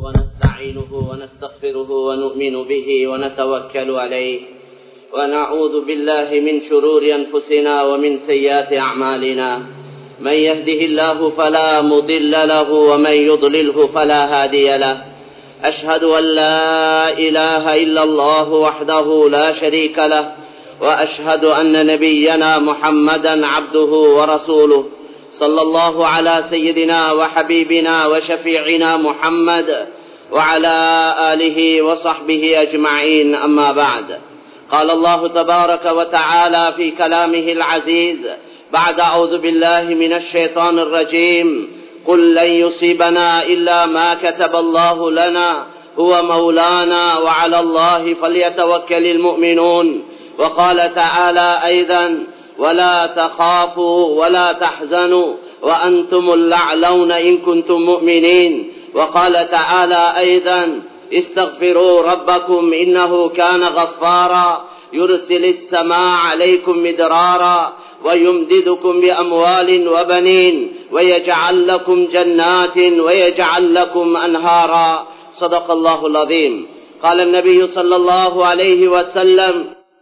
ونستعينه ونستغفره ونؤمن به ونتوكل عليه ونعوذ بالله من شرور أنفسنا ومن سيئات أعمالنا من يهده الله فلا مضل له ومن يضلله فلا هادي له أشهد أن لا إله إلا الله وحده لا شريك له وأشهد أن نبينا محمدا عبده ورسوله صلى الله على سيدنا وحبيبنا وشفيعنا محمد وعلى آله وصحبه أجمعين أما بعد قال الله تبارك وتعالى في كلامه العزيز بعد أعوذ بالله من الشيطان الرجيم قل لن يصيبنا إلا ما كتب الله لنا هو مولانا وعلى الله فليتوكل المؤمنون وقال تعالى أيضا ولا تخافوا ولا تحزنوا وأنتم الأعلون إن كنتم مؤمنين وقال تعالى أيضا استغفروا ربكم إنه كان غفارا يرسل السماء عليكم مدرارا ويمددكم بأموال وبنين ويجعل لكم جنات ويجعل لكم أنهارا صدق الله العظيم قال النبي صلى الله عليه وسلم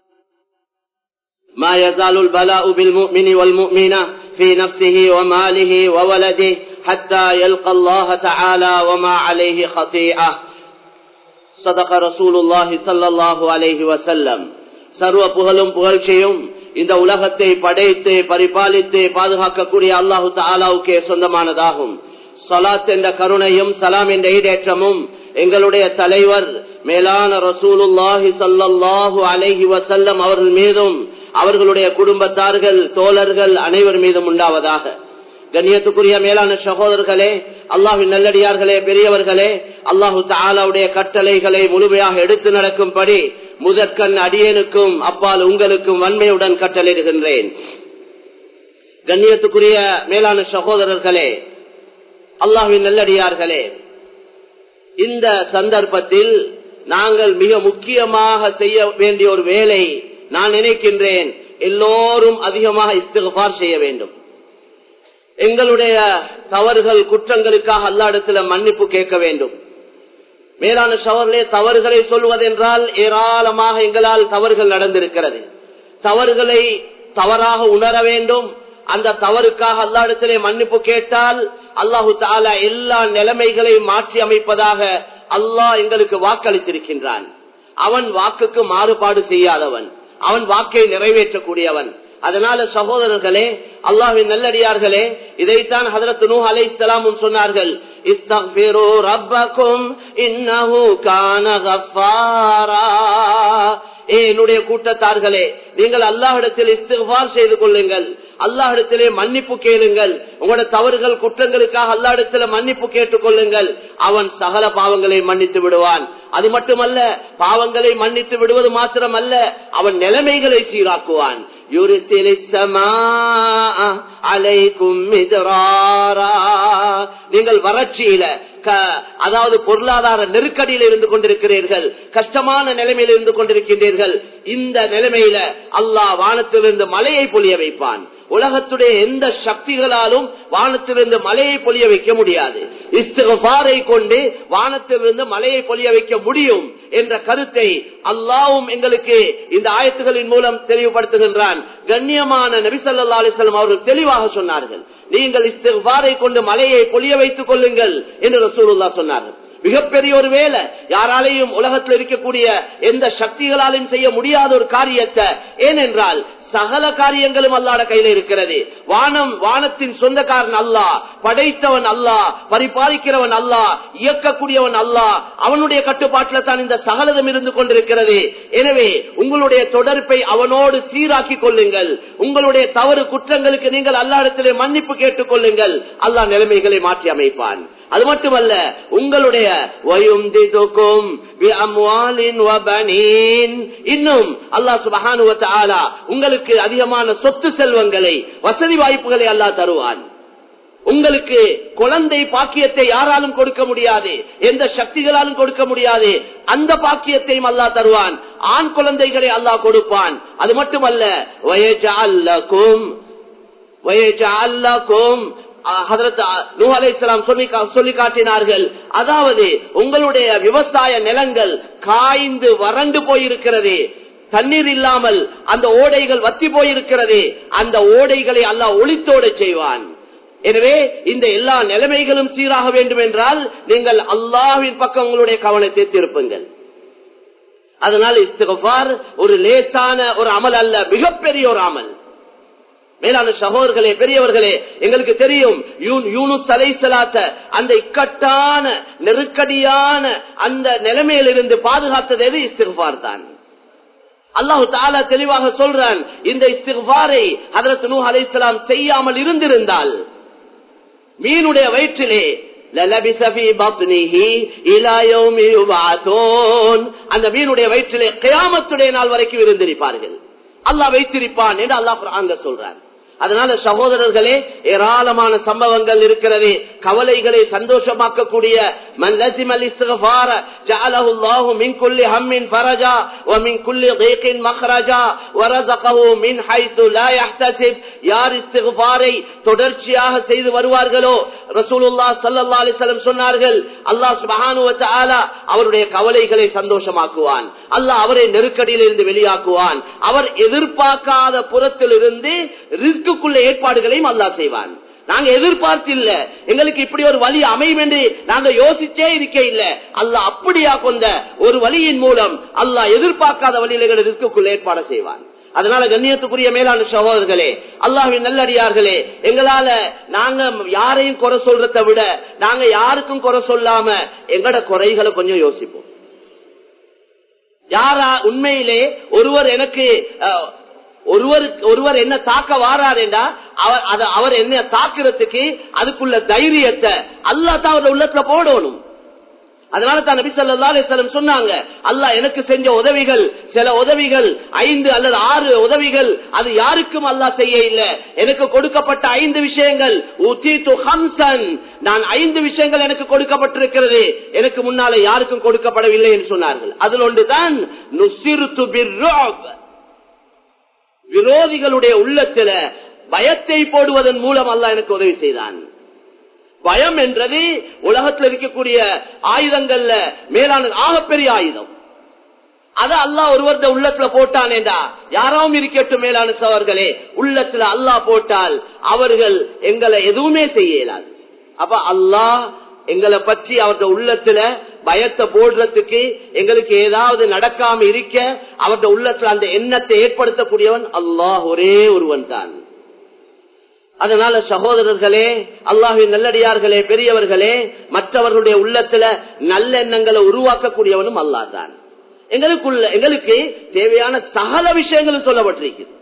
ما يزال البلاء بالمؤمن والمؤمنة في نفسه وماله وولده حتى يلقى الله تعالى وما عليه خطيئة صدق رسول الله صلى الله عليه وسلم சர்வ புகழும் புகழ்ச்சியும் இந்த உலகத்தை படைத்து பரிபாலித்து பாதுகாக்கக்கூடிய அல்லாஹு தாலாவுக்கே சொந்தமானதாகும் சலாத் என்ற கருணையும் சலாம் என்ற ஈடேற்றமும் எங்களுடைய தலைவர் மேலான ரசூலுல்லாஹி சல்லாஹூ அலஹி வசல்லம் அவர்கள் மீதும் அவர்களுடைய குடும்பத்தார்கள் தோழர்கள் அனைவர் மீதும் உண்டாவதாக கண்ணியத்துக்குரிய மேலான சகோதரர்களே அல்லாஹின் நல்லடியார்களே பெரியவர்களே அல்லாஹு தாலாவுடைய கட்டளைகளை முழுமையாக எடுத்து நடக்கும்படி முதற்கண் அடியனுக்கும் அப்பால் உங்களுக்கும் வன்மையுடன் கட்டளையிடுகின்றேன் கண்ணியத்துக்குரிய மேலான சகோதரர்களே அல்லாஹின் நல்லடியார்களே இந்த சந்தர்ப்பத்தில் நாங்கள் மிக முக்கியமாக செய்ய வேண்டிய ஒரு வேலை நான் நினைக்கின்றேன் எல்லோரும் அதிகமாக இஸ்திகார் செய்ய வேண்டும் எங்களுடைய தவறுகள் குற்றங்களுக்காக அல்லாடத்துல மன்னிப்பு கேட்க வேண்டும் மேலான சவர்களே தவறுகளை சொல்வதென்றால் ஏராளமாக எங்களால் தவறுகள் நடந்திருக்கிறது தவறுகளை தவறாக உணர வேண்டும் அந்த தவறுக்காக அல்லாடத்திலே மன்னிப்பு கேட்டால் அல்லாஹு தாலா எல்லா நிலைமைகளையும் மாற்றி அமைப்பதாக அல்லாஹ் எங்களுக்கு வாக்களித்திருக்கின்றான் அவன் வாக்குக்கு மாறுபாடு செய்யாதவன் அவன் வாக்கை நிறைவேற்றக்கூடியவன் அதனால சகோதரர்களே அல்லாஹின் நல்லடியார்களே இதைத்தான் ஹதரத் நூ அலை இஸ்லாமும் சொன்னார்கள் என்னுடைய கூட்டத்தார்களே நீங்கள் அல்லாஹிடத்தில் இஸ்திகார் செய்து கொள்ளுங்கள் அல்லாஹிடத்திலே மன்னிப்பு கேளுங்கள் உங்களோட தவறுகள் குற்றங்களுக்காக அல்லாஹிடத்துல மன்னிப்பு கேட்டுக் கொள்ளுங்கள் அவன் சகல பாவங்களை மன்னித்து விடுவான் அது மட்டுமல்ல பாவங்களை மன்னித்து விடுவது மாத்திரமல்ல அவன் நிலைமைகளை சீராக்குவான் நீங்கள் வறட்சியில அதாவது பொருளாதார நெருக்கடியில் இருந்து கொண்டிருக்கிறீர்கள் கஷ்டமான நிலைமையில் இருந்து கொண்டிருக்கின்றீர்கள் இந்த நிலைமையில அல்லாஹ் வானத்திலிருந்து மலையை பொழிய வைப்பான் உலகத்துடைய எந்த சக்திகளாலும் வானத்திலிருந்து மலையை பொழிய வைக்க முடியாது இஸ்திகாரை கொண்டு வானத்திலிருந்து மலையை பொழிய வைக்க முடியும் என்ற கருத்தை அல்லாவும் எங்களுக்கு இந்த ஆயத்துகளின் மூலம் தெளிவுபடுத்துகின்றான் கண்ணியமான நபிசல்லா அலிஸ்லாம் அவர்கள் தெளிவாக சொன்னார்கள் நீங்கள் இஸ்திகாரை கொண்டு மலையை பொழிய வைத்துக் கொள்ளுங்கள் என்று ரசூலுல்லா சொன்னார்கள் மிகப்பெரிய ஒரு வேலை யாராலையும் உலகத்தில் இருக்கக்கூடிய எந்த சக்திகளாலும் செய்ய முடியாத ஒரு காரியத்தை ஏனென்றால் சகல காரியங்களும் அல்லாட கையில இருக்கிறது வானம் வானத்தின் சொந்தக்காரன் அல்லா படைத்தவன் அல்லா பரிபாலிக்கிறவன் அல்லா இயக்கக்கூடியவன் அல்லா அவனுடைய கட்டுப்பாட்டில் தான் இந்த சகலதம் இருந்து கொண்டிருக்கிறது எனவே உங்களுடைய தொடர்பை அவனோடு சீராக்கி கொள்ளுங்கள் உங்களுடைய தவறு குற்றங்களுக்கு நீங்கள் அல்லாடத்திலே மன்னிப்பு கேட்டுக் கொள்ளுங்கள் அல்லா நிலைமைகளை மாற்றி அமைப்பான் அது மட்டுமல்ல உங்களுடைய இன்னும் அல்லா சுபகானுவத்த உங்களுக்கு அதிகமான சொத்து செல்வங்களை வசதி வாய்ப்புகளை அல்லா தருவான் உங்களுக்கு குழந்தை பாக்கியத்தை யாராலும் கொடுக்க முடியாது எந்த சக்திகளாலும் கொடுக்க முடியாது அந்த பாக்கியத்தையும் அல்லா தருவான் ஆண் குழந்தைகளை அல்லாஹ் கொடுப்பான் அது மட்டுமல்ல வயஜால்லக்கும் வயஜால்லக்கும் சொல்லி காட்டினார்கள் அதாவது உங்களுடைய விவசாய நிலங்கள் காய்ந்து வறண்டு போயிருக்கிறது தண்ணீர் இல்லாமல் அந்த ஓடைகள் வத்தி போயிருக்கிறது அந்த ஓடைகளை அல்லாஹ் ஒளித்தோட செய்வான் எனவே இந்த எல்லா நிலைமைகளும் சீராக வேண்டும் என்றால் நீங்கள் அல்லாஹின் பக்கம் உங்களுடைய கவனத்தை திருப்புங்கள் அதனால் இஸ்திகபார் ஒரு லேசான ஒரு அமல் அல்ல மிகப்பெரிய ஒரு அமல் மேலான சகோதர்களே பெரியவர்களே எங்களுக்கு தெரியும் யூனுஸ் அலை சலாத்த அந்த இக்கட்டான நெருக்கடியான அந்த நிலைமையிலிருந்து பாதுகாத்தது எது இஸ்திகபார் தான் அல்லாஹு தாலா தெளிவாக சொல்றான் இந்த இஸ்திகபாரை அதற்கு நூ அலை செய்யாமல் இருந்திருந்தால் மீனுடைய வயிற்றிலே அந்த மீனுடைய வயிற்றிலே கயாமத்துடைய நாள் வரைக்கும் இருந்திருப்பார்கள் அல்லாஹ் வைத்திருப்பான் என்று அல்லாஹ் அங்க சொல்றான் அதனால சகோதரர்களே ஏராளமான சம்பவங்கள் இருக்கிறது கவலைகளை சந்தோஷமாக்கக்கூடிய من لزم الاستغفار جعله الله من كل هم فرجا ومن كل ضيق مخرجا ورزقه من حيث لا يحتسب யார் இஸ்திக்பாரை தொடர்ச்சியாக செய்து வருவார்களோ ரசூலுல்லா ஸல்லல்லாஹு அலைஹி வஸல்லம் சொன்னார்கள் அல்லாஹ் சுப்ஹானஹு வ தஆலா அவருடைய கவலைகளை சந்தோஷமாக்குவான் அல்லாஹ் அவரை நெருக்கடியில் இருந்து வெளியாக்குவான் அவர் எதிர்பார்க்காத புறத்தில் இருந்து ரிஸ்க்குள்ள ஏற்பாடுகளையும் அல்லாஹ் செய்வான் நாங்க எதிர்பார்த்து இல்ல எங்களுக்கு இப்படி ஒரு வழி அமையும் என்று நாங்க யோசிச்சே இருக்க இல்ல அல்லாஹ் அப்படியா கொண்ட ஒரு வழியின் மூலம் அல்லாஹ் எதிர்பார்க்காத வழியில் எங்களை ரிஸ்க்குள்ள ஏற்பாடு செய்வான் அதனால கண்ணியத்துக்குரிய மேலான சகோதரர்களே அல்லாஹின் நல்லடியார்களே எங்களால நாங்க யாரையும் குறை சொல்றதை விட நாங்க யாருக்கும் குறை சொல்லாம எங்கட குறைகளை கொஞ்சம் யோசிப்போம் யாரா உண்மையிலே ஒருவர் எனக்கு அஹ், ஒருவர் ஒருவர் என்ன தாக்க வாராருண்டா அவர் அத- அவர் என்ன தாக்குறதுக்கு அதுக்குள்ள தைரியத்தை அல்லா தான் அவருடைய உள்ளத்துல போடணும் அதனால தான் நபி ஸல்லல்லாஹு அலைஹி வஸல்லம் சொன்னாங்க அல்லாஹ் எனக்கு செஞ்ச உதவிகள் சில உதவிகள் ஐந்து அல்லது ஆறு உதவிகள் அது யாருக்கும் அல்லாஹ் செய்ய இல்ல எனக்கு கொடுக்கப்பட்ட ஐந்து விஷயங்கள் உத்தீத்து ஹம்சன் நான் ஐந்து விஷயங்கள் எனக்கு கொடுக்கப்பட்டிருக்கிறது எனக்கு முன்னால யாருக்கும் கொடுக்கப்படவில்லை என்று சொன்னார்கள் அதில் ஒன்றுதான் நுசிருத்து பிர்ருஅப். விரோதிகளுடைய உள்ளத்துல பயத்தை போடுவதன் மூலம் அல்லாஹ் எனக்கு உதவி செய்தான் பயம் என்றது உலகத்தில் இருக்கக்கூடிய ஆயுதங்கள்ல மேலான ஆகப்பெரிய ஆயுதம் அத அல்லாஹ் ஒருவருட உள்ளத்துல போட்டானேண்டா யாராவும் இருக்கட்டும் மேலான சவர்களே உள்ளத்துல அல்லாஹ் போட்டால் அவர்கள் எங்களை எதுவுமே செய்ய இயலாது அப்ப அல்லாஹ் எங்களை பற்றி அவருடைய உள்ளத்துல பயத்தை போடுறதுக்கு எங்களுக்கு ஏதாவது நடக்காம இருக்க அவருடைய உள்ளத்துல அந்த எண்ணத்தை ஏற்படுத்தக்கூடியவன் அல்லாஹ் ஒரே ஒருவன் தான் அதனால சகோதரர்களே அல்லாஹின் நல்லடியார்களே பெரியவர்களே மற்றவர்களுடைய உள்ளத்துல நல்ல எண்ணங்களை உருவாக்கக்கூடியவனும் அல்லாஹ் தான் எங்களுக்குள்ள எங்களுக்கு தேவையான சகல விஷயங்களும் சொல்லப்பட்டிருக்கிறது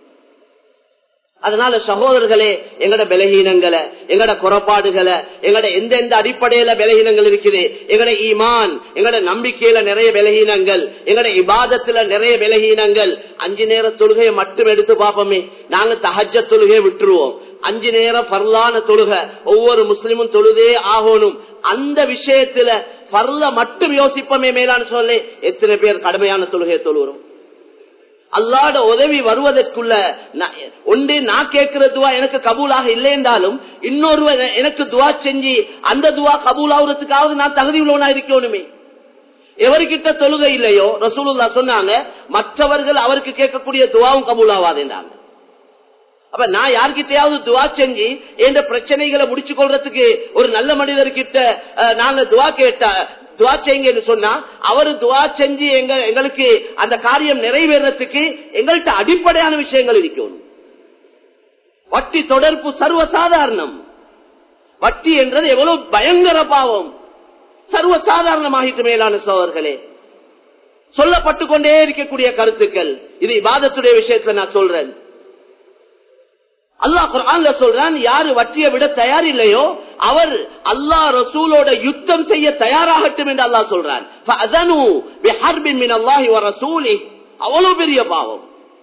அதனால சகோதரர்களே எங்கட பலகீனங்களை எங்கட குறப்பாடுகளை எங்கட எந்த எந்த அடிப்படையில பலகீனங்கள் இருக்குது எங்கட ஈமான் எங்கட நம்பிக்கையில நிறைய பலகீனங்கள் எங்கட இபாதத்துல நிறைய பலகீனங்கள் அஞ்சு நேர தொழுகையை மட்டும் எடுத்து பார்ப்போமே நாங்க தஹஜ தொழுகையை விட்டுருவோம் அஞ்சு நேரம் பர்லான தொழுகை ஒவ்வொரு முஸ்லிமும் தொழுதே ஆகணும் அந்த விஷயத்துல பர்ல மட்டும் யோசிப்போமே மேலான்னு சொல்லி எத்தனை பேர் கடுமையான தொழுகையை தொழுகிறோம் அல்லாட உதவி வருவதற்குள்ள நான் ஒன்று நான் கேட்கிற துவா எனக்கு கபூலாக இல்லை என்றாலும் இன்னொருவர் எனக்கு துவா செஞ்சு அந்த துவா கபூல் ஆகுறதுக்காவது நான் தகுதி உள்ளவனா இருக்கணுமே எவர்கிட்ட தொழுகை இல்லையோ ரசூலுல்லா சொன்னாங்க மற்றவர்கள் அவருக்கு கேட்கக்கூடிய துவாவும் கபூல் ஆகாதுன்றாங்க அப்ப நான் யார்கிட்டயாவது துவா செஞ்சு எந்த பிரச்சனைகளை முடிச்சு கொள்றதுக்கு ஒரு நல்ல மனிதர்கிட்ட அஹ், நாங்க துவா கேட்டா துவா செய்யுங்கன்னு சொன்னா அவரு துவா செஞ்சு எங்க எங்களுக்கு அந்த காரியம் நிறைவேறதுக்கு எங்கள்கிட்ட அடிப்படையான விஷயங்கள் இருக்கணும் வட்டி தொடர்பு சர்வ சாதாரணம் வட்டி என்றது எவ்வளவு பயங்கர பாவம் சர்வ சாதாரணமாகிட்டு மேலான சோழர்களே சொல்லப்பட்டு கொண்டே இருக்கக்கூடிய கருத்துக்கள் இது இபாதத்துடைய விஷயத்துல நான் சொல்றேன் அல்லாஹ் குர்ஆன்ல சொல்றான் யாரு வட்டியை விட தயார் இல்லையோ அவர் அல்லாஹ் ரசூலோட யுத்தம் செய்ய தயாராகட்டும் என்று அல்லாஹ் சொல்றான் فَأَذَنُوا بِحَرْبٍ مِّنَ اللَّهِ وَرَسُولِهِ அவ்வளவு பெரிய பாவம்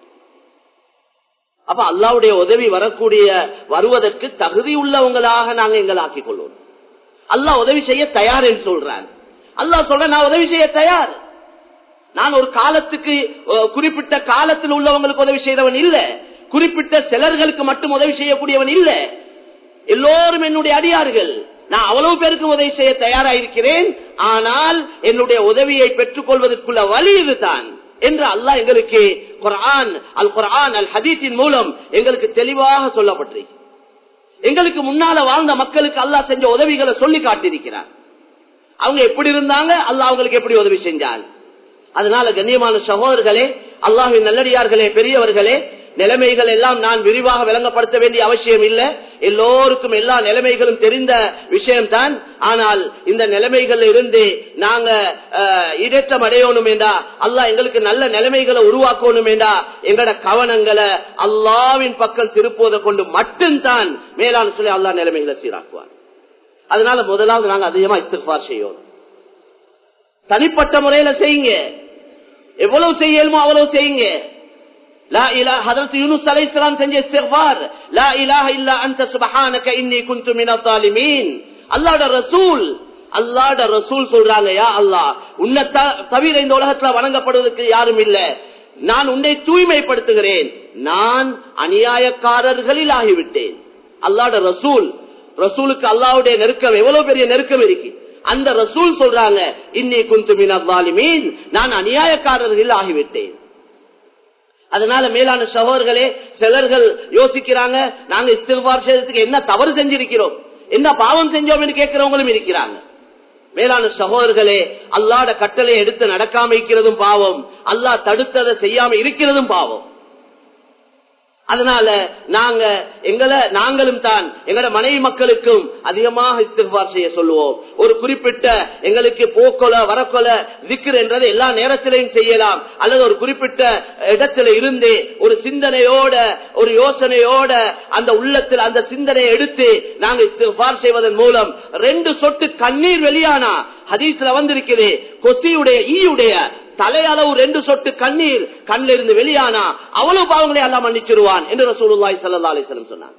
அப்ப அல்லாவுடைய உதவி வரக்கூடிய வருவதற்கு தகுதி உள்ளவங்களாக நாங்க எங்களை ஆக்கிக் கொள்வோம் அல்லாஹ் உதவி செய்ய தயார் என்று சொல்றான் அல்லாஹ் சொல்ற நான் உதவி செய்ய தயார் நான் ஒரு காலத்துக்கு அஹ், குறிப்பிட்ட காலத்தில் உள்ளவங்களுக்கு உதவி செய்தவன் இல்ல குறிப்பிட்ட சிலர்களுக்கு மட்டும் உதவி செய்யக்கூடியவன் இல்ல எல்லோரும் என்னுடைய அடியார்கள் நான் அவ்வளவு பேருக்கு உதவி செய்ய தயாரா இருக்கிறேன் ஆனால் என்னுடைய உதவியை பெற்றுக் கொள்வதற்குள்ள வழி இதுதான் என்று அல்லாஹ் எங்களுக்கு குர்ஆன் அல் குர்ஆன் அல் ஹதீஸின் மூலம் எங்களுக்கு தெளிவாக சொல்லப்பட்டிருக்கு எங்களுக்கு முன்னால வாழ்ந்த மக்களுக்கு அல்லாஹ் செஞ்ச உதவிகளை சொல்லி காட்டியிருக்கிறார் அவங்க எப்படி இருந்தாங்க அல்லாஹ் அவங்களுக்கு எப்படி உதவி செஞ்சாங்க அதனால கண்ணியமான சகோதரர்களே அல்லாஹின் நல்லடியார்களே பெரியவர்களே நிலைமைகள் எல்லாம் நான் விரிவாக விளங்கப்படுத்த வேண்டிய அவசியம் இல்லை எல்லோருக்கும் எல்லா நிலைமைகளும் தெரிந்த விஷயம்தான் ஆனால் இந்த நிலைமைகள் இருந்து நாங்க அஹ், இடேற்றம் அடையணும் என்றா அல்லாஹ் எங்களுக்கு நல்ல நிலைமைகளை உருவாக்கணும் என்றா எங்கட கவனங்களை அல்லாவின் பக்கம் திருப்புவதை கொண்டு மட்டும்தான் மேலான சொல்லி அல்லாஹ் நிலைமைகளை சீராக்குவார் அதனால முதலாவது நாங்க அதிகமா இஸ்திஃபார் செய்யணும் தனிப்பட்ட முறையில செய்யுங்க எவ்வளவு செய்யணுமோ அவ்வளவு செய்யுங்க லா இலா ஹதரத் யூனுஸ் அலைஹிஸ்ஸலாம் செஞ்ச இஸ்திக்பார் லா இலாஹ இல்லா அன்த சுப்ஹானக இன்னி குன்து மினல் ஸாலிமீன் அல்லாஹ்வுடைய ரசூல் அல்லாஹ்வுடைய ரசூல் சொல்றாங்க யா அல்லாஹ் உன்னை த- தவிர இந்த உலகத்துல வணங்கப்படுவதற்கு யாரும் இல்ல நான் உன்னை தூய்மைப்படுத்துகிறேன் நான் அநியாயக்காரர்களில் ஆகிவிட்டேன் அல்லாஹ்வுடைய ரசூல் ரசூலுக்கு அல்லாஹ்வுடைய நெருக்கம் எவ்வளவு பெரிய நெருக்கம் இருக்கு அந்த ரசூல் சொல்றாங்க இன்னி குந்து மினல் ஸாலிமீன் நான் அநியாயக்காரர்களில் ஆகிவிட்டேன் அதனால மேலான சகோதரர்களே சிலர்கள் யோசிக்கிறாங்க நாங்க இஸ்திஃபார் செய்யறதுக்கு என்ன தவறு செஞ்சிருக்கிறோம் என்ன பாவம் செஞ்சோம் என்று கேட்கிறவங்களும் இருக்கிறாங்க மேலான சகோதரர்களே அல்லாட கட்டளை எடுத்து நடக்காம இருக்கிறதும் பாவம் அல்லாஹ் தடுத்ததை செய்யாம இருக்கிறதும் பாவம் அதனால நாங்க எங்களை நாங்களும் தான் எங்களோட மனைவி மக்களுக்கும் அதிகமாக இஸ்திஃபார் செய்ய சொல்லுவோம் ஒரு குறிப்பிட்ட எங்களுக்கு போக்கொல வரக்கொல திக்ர் என்றது எல்லா நேரத்திலையும் செய்யலாம் அல்லது ஒரு குறிப்பிட்ட இடத்துல இருந்து ஒரு சிந்தனையோட ஒரு யோசனையோட அந்த உள்ளத்தில் அந்த சிந்தனையை எடுத்து நாங்க இஸ்திஃபார் செய்வதன் மூலம் ரெண்டு சொட்டு கண்ணீர் வெளியானா ஹதீஸ்ல வந்திருக்குது கொசியுடைய ஈயுடைய தலையளவு ரெண்டு சொட்டு கண்ணீர் கண்ணில் இருந்து வெளியானா அவ்வளவு பாவங்களை எல்லாம் மன்னிச்சிருவான் என்று ரசூலுல்லாஹி ஸல்லல்லாஹு அலைஹி வஸல்லம் சொன்னாங்க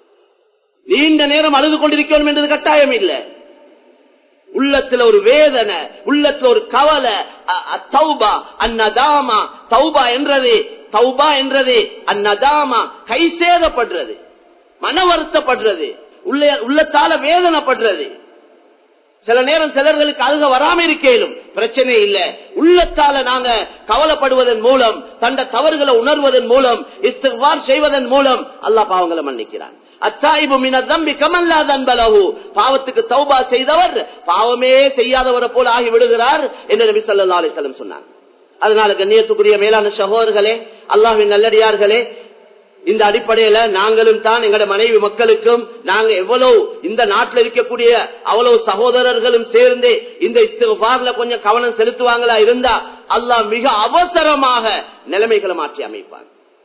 நீண்ட நேரம் அழுது கொண்டிருக்கணும் என்றது கட்டாயம் இல்லை உள்ளத்துல ஒரு வேதனை உள்ளத்துல ஒரு கவலை அ- அ- தௌபா அந்நதாமா தௌபா என்றது தௌபா என்றது அந்நதாமா கை சேதப்படுறது மன வருத்தப்படுறது உள்ள உள்ளத்தால வேதனைப்படுறது சில நேரம் சிலர்களுக்கு அழுக வராம இருக்கேனும் பிரச்சனை இல்ல உள்ளத்தால நாங்க கவலைப்படுவதன் மூலம் தண்ட தவறுகளை உணர்வதன் மூலம் இஸ்திக்பார் செய்வதன் மூலம் அல்லாஹ் பாவங்களை மன்னிக்கிறான் அத்தாயிபு மின தம்பி கமல்லா தன்பலகு பாவத்துக்கு தௌபா செய்தவர் பாவமே செய்யாதவரை போல ஆகி விடுகிறார் என்று நபி ஸல்லல்லாஹு அலைஹி வஸல்லம் சொன்னாங்க அதனால கண்ணியத்துக்குரிய மேலான சகோதரர்களே அல்லாஹ்வின் நல்லடியார்களே இந்த அடிப்படையில நாங்களும் தான் எங்களோட மனைவி மக்களுக்கும் நாங்க எவ்வளவு இந்த நாட்டில் இருக்கக்கூடிய அவ்வளவு சகோதரர்களும் சேர்ந்து இந்த இஸ்திஃபார்ல கொஞ்சம் கவனம் செலுத்துவாங்களா இருந்தா அல்லாஹ் மிக அவசரமாக நிலைமைகளை மாற்றி அமைப்பான்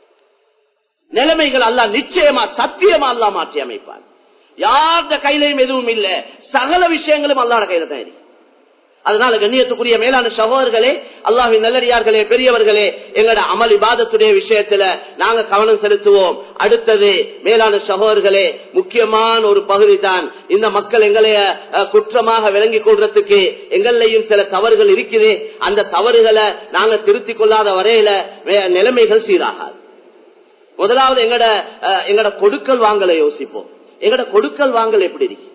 நிலைமைகள் அல்லாஹ் நிச்சயமா சத்தியமா அல்லாஹ் மாற்றி அமைப்பான் யார்த கையிலையும் எதுவும் இல்ல சகல விஷயங்களும் அல்லாட கையில தான் இருக்கு அதனால கண்ணியத்துக்குரிய மேலான சகோதரர்களே அல்லாஹின் நல்லடியார்களே பெரியவர்களே எங்களோட அமல் இபாதத்துடைய விஷயத்துல நாங்க கவனம் செலுத்துவோம் அடுத்தது மேலான சகோதரர்களே முக்கியமான ஒரு பகுதி தான் இந்த மக்கள் எங்களைய அஹ், குற்றமாக விளங்கிக் கொள்றதுக்கு எங்களையும் சில தவறுகள் இருக்குது அந்த தவறுகளை நாங்க திருத்திக் கொள்ளாத வரையில வே- நிலைமைகள் சீராகாது முதலாவது எங்கட அஹ், எங்கட கொடுக்கல் வாங்கலை யோசிப்போம் எங்கட கொடுக்கல் வாங்கல் எப்படி இருக்கு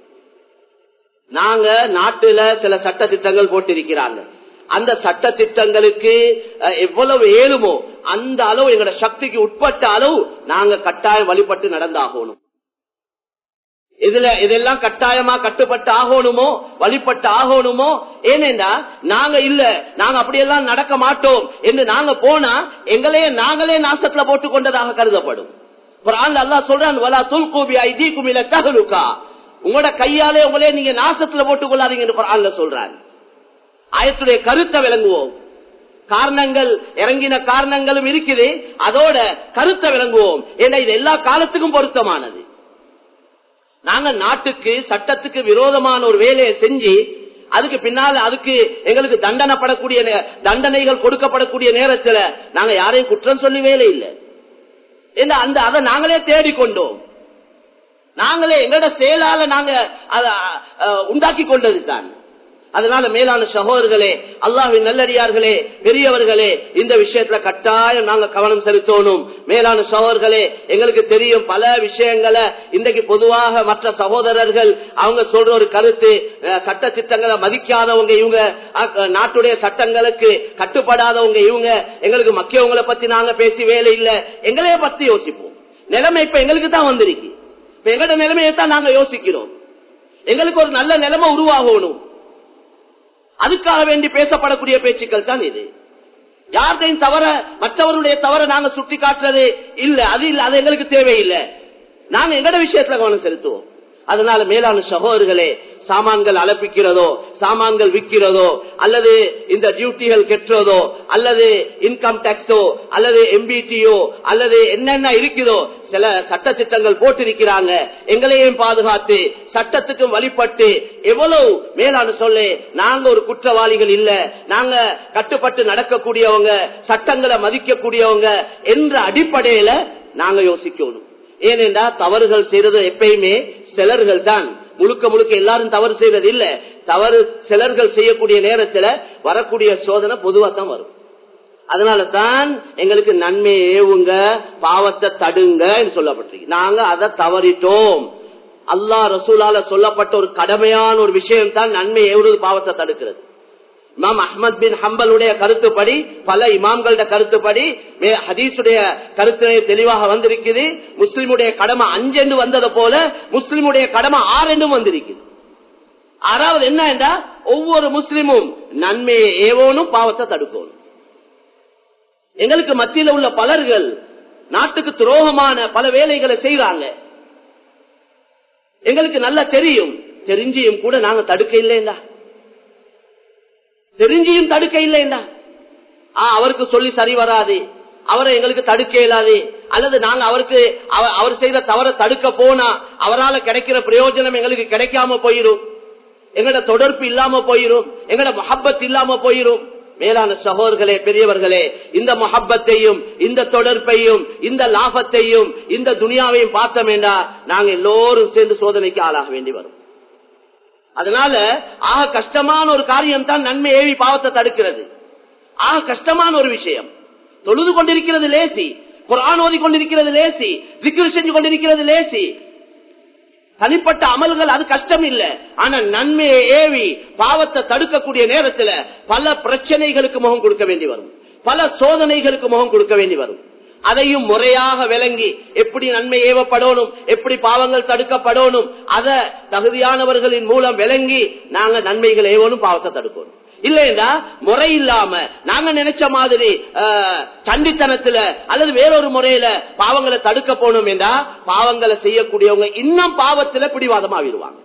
நாங்க நாட்டுல சில சட்ட திட்டங்கள் போட்டிருக்கிறாங்க அந்த சட்ட திட்டங்களுக்கு அஹ், எவ்வளவு ஏழுமோ அந்த அளவு எங்களோட சக்திக்கு உட்பட்ட அளவு நாங்க கட்டாயம் வழிபட்டு நடந்தாகணும் இதுல இதெல்லாம் கட்டாயமா கட்டுப்பட்டு ஆகணுமோ வழிபட்டு ஆகணுமோ ஏனென்றா நாங்க இல்ல நாங்க அப்படியெல்லாம் நடக்க மாட்டோம் என்று நாங்க போனா எங்களையே நாங்களே நாசத்துல போட்டுக் கொண்டதாக கருதப்படும் குர்ஆன்ல அல்லாஹ் சொல்றான் வலா துல்கூபி ஐதீக்கும் இல தஹலுகா உங்களோட கையாலே உங்களே நீங்க நாசத்துல போட்டுக் கொள்ளாதீங்கன்னு குர்ஆன்ல சொல்றான் ஆயத்துடைய கருத்தை விளங்குவோம் காரணங்கள் இறங்கின காரணங்களும் இருக்குது அதோட கருத்தை விளங்குவோம் ஏன்னா இது எல்லா காலத்துக்கும் பொருத்தமானது நாங்க நாட்டுக்கு சட்டத்துக்கு விரோதமான ஒரு வேலையை செஞ்சு அதுக்கு பின்னால அதுக்கு எங்களுக்கு தண்டனைப்படக்கூடிய நே- தண்டனைகள் கொடுக்கப்படக்கூடிய நேரத்துல நாங்க யாரையும் குற்றம் சொல்லி வேலை இல்லை ஏன்னா அந்த அதை நாங்களே தேடிக்கொண்டோம் நாங்களே எங்களோட செயலால நாங்க அதை அஹ், உண்டாக்கி கொண்டது தான் அதனால மேலான சகோதரர்களே அல்லாஹின் நல்லடியார்களே பெரியவர்களே இந்த விஷயத்துல கட்டாயம் நாங்க கவனம் செலுத்தணும் மேலான சகோதரர்களே எங்களுக்கு தெரியும் பல விஷயங்களை இன்றைக்கு பொதுவாக மற்ற சகோதரர்கள் அவங்க சொல்ற ஒரு கருத்து அஹ், சட்ட திட்டங்களை மதிக்காதவங்க இவங்க அஹ், நாட்டுடைய சட்டங்களுக்கு கட்டுப்படாதவங்க இவங்க எங்களுக்கு மக்கியவங்களை பத்தி நாங்க பேசி வேலை இல்ல எங்களைய பத்தி யோசிப்போம் நிலைமை இப்ப எங்களுக்கு தான் வந்திருக்கு இப்ப எங்களோட நிலைமையை தான் நாங்க யோசிக்கிறோம் எங்களுக்கு ஒரு நல்ல நிலைமை உருவாகணும் அதுக்காக வேண்டி பேசப்படக்கூடிய பேச்சுக்கள் தான் இது யார்தையும் தவற மற்றவருடைய தவற நாங்க சுட்டி காட்டுறது இல்ல அது இல்ல அது எங்களுக்கு தேவையில்லை நாங்க எங்கட விஷயத்துல கவனம் செலுத்துவோம் அதனால மேலான சகோதரர்களே சாமான்கள் அலப்பிக்கிறதோ சாமான்கள் விற்கிறதோ அல்லது இந்த டியூட்டிகள் கெட்டுறதோ அல்லது இன்கம் டாக்ஸோ அல்லது எம்பிடியோ அல்லது என்னென்ன இருக்குதோ சில சட்ட திட்டங்கள் போட்டிருக்கிறாங்க எங்களையும் பாதுகாத்து சட்டத்துக்கும் வழிபட்டு எவ்வளவு மேலான சொல்லு நாங்க ஒரு குற்றவாளிகள் இல்ல நாங்க கட்டுப்பட்டு நடக்கக்கூடியவங்க சட்டங்களை மதிக்கக்கூடியவங்க என்ற அடிப்படையில நாங்க யோசிக்கணும் ஏனென்றா தவறுகள் செய்யறது எப்பயுமே சிலர்கள் தான் முழுக்க முழுக்க எல்லாரும் தவறு செய்வது இல்ல தவறு சிலர்கள் செய்யக்கூடிய நேரத்துல வரக்கூடிய சோதனை பொதுவா தான் வரும் அதனால தான் எங்களுக்கு நன்மையை ஏவுங்க பாவத்தை தடுங்க சொல்லப்பட்டிருக்கு நாங்க அதை தவறிட்டோம் அல்லாஹ் ரசூலால சொல்லப்பட்ட ஒரு கடமையான ஒரு விஷயம் தான் நன்மை ஏவுறது பாவத்தை தடுக்கிறது இமாம் அஹ்மத் பின் ஹம்பலுடைய கருத்துப்படி பல இமாம்களோட கருத்துப்படி மே- ஹதீஸுடைய கருத்து தெளிவாக வந்திருக்குது முஸ்லிமுடைய கடமை அஞ்சென்று வந்தது போல முஸ்லிமுடைய கடமை ஆறென்றும் வந்திருக்குது ஆறாவது என்ன என்றா ஒவ்வொரு முஸ்லிமும் நன்மையை ஏவோனும் பாவத்தை தடுக்கணும் எங்களுக்கு மத்தியில உள்ள பலர்கள் நாட்டுக்கு துரோகமான பல வேலைகளை செய்யறாங்க எங்களுக்கு நல்லா தெரியும் தெரிஞ்சியும் கூட நாங்க தடுக்க இல்லைண்டா தெரிஞ்சியும் தடுக்க இல்லைண்டா ஆ அவருக்கு சொல்லி சரி வராது அவரை எங்களுக்கு தடுக்க இயலாது அல்லது நாங்க அவருக்கு அவ- அவர் செய்த தவற தடுக்க போனா அவரால கிடைக்கிற பிரயோஜனம் எங்களுக்கு கிடைக்காம போயிரும் எங்கட தொடர்பு இல்லாம போயிரும் எங்கட மஹப்பத் இல்லாம போயிரும் மேலான சகோதர்களே பெரியவர்களே இந்த மொஹப்பத்தையும் இந்த தொடர்பையும் இந்த லாபத்தையும் இந்த துனியாவையும் பார்த்தோமேண்டா நாங்க எல்லோரும் சேர்ந்து சோதனைக்கு ஆளாக வேண்டி வரும் அதனால ஆக கஷ்டமான ஒரு காரியம் தான் நன்மை ஏவி பாவத்தை தடுக்கிறது ஆக கஷ்டமான ஒரு விஷயம் தொழுது கொண்டிருக்கிறது லேசி குரான் ஓதி கொண்டிருக்கிறது லேசி விக்கிரி செஞ்சு கொண்டிருக்கிறது லேசி தனிப்பட்ட அமல்கள் அது கஷ்டம் இல்ல ஆனா நன்மையை ஏவி பாவத்தை தடுக்கக்கூடிய நேரத்துல பல பிரச்சனைகளுக்கு முகம் கொடுக்க வேண்டி வரும் பல சோதனைகளுக்கு முகம் கொடுக்க வேண்டி வரும் அதையும் முறையாக விளங்கி எப்படி நன்மை ஏவப்படணும் எப்படி பாவங்கள் தடுக்கப்படணும் அத தகுதியானவர்களின் மூலம் விளங்கி நாங்க நன்மைகள் ஏவணும் பாவத்தை தடுக்கணும் இல்லையா முறை இல்லாம நாங்க நினைச்ச மாதிரி ஆஹ், சண்டித்தனத்துல அல்லது வேறொரு முறையில பாவங்களை தடுக்க போனோம் என்றா பாவங்களை செய்யக்கூடியவங்க இன்னும் பாவத்துல பிடிவாதமாவிடுவாங்க